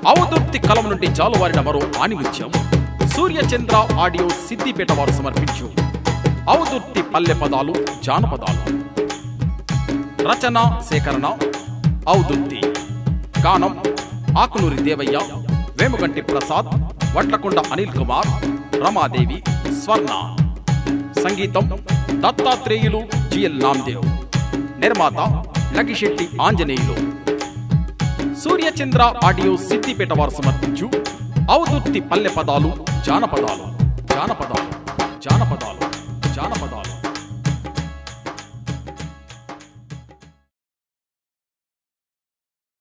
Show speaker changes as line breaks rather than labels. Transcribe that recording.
అవదుర్తి కలం నుండి జాలువారిన మరో ఆణిముత్యం సూర్యచంద్ర ఆడియో సిద్దిపేట వారు సమర్పించు అవదుర్తి పల్లె పదాలు జానపదాలు రచన సేకరణ ఔదుర్తి గానం ఆకునూరి దేవయ్య వేముగంటి ప్రసాద్ వడ్లకొండ అనిల్ కుమార్ రమాదేవి స్వర్ణ సంగీతం దత్తాత్రేయులు జిఎల్ నామ్దేవ్ నిర్మాత లగిశెట్టి ఆంజనేయులు సూర్యచంద్ర ఆడియో సిద్దిపేట వారు సమర్పించు అవదుర్తి పల్లె పదాలు జానపదాలు జానపదాలు జానపదాలు జానపదాలు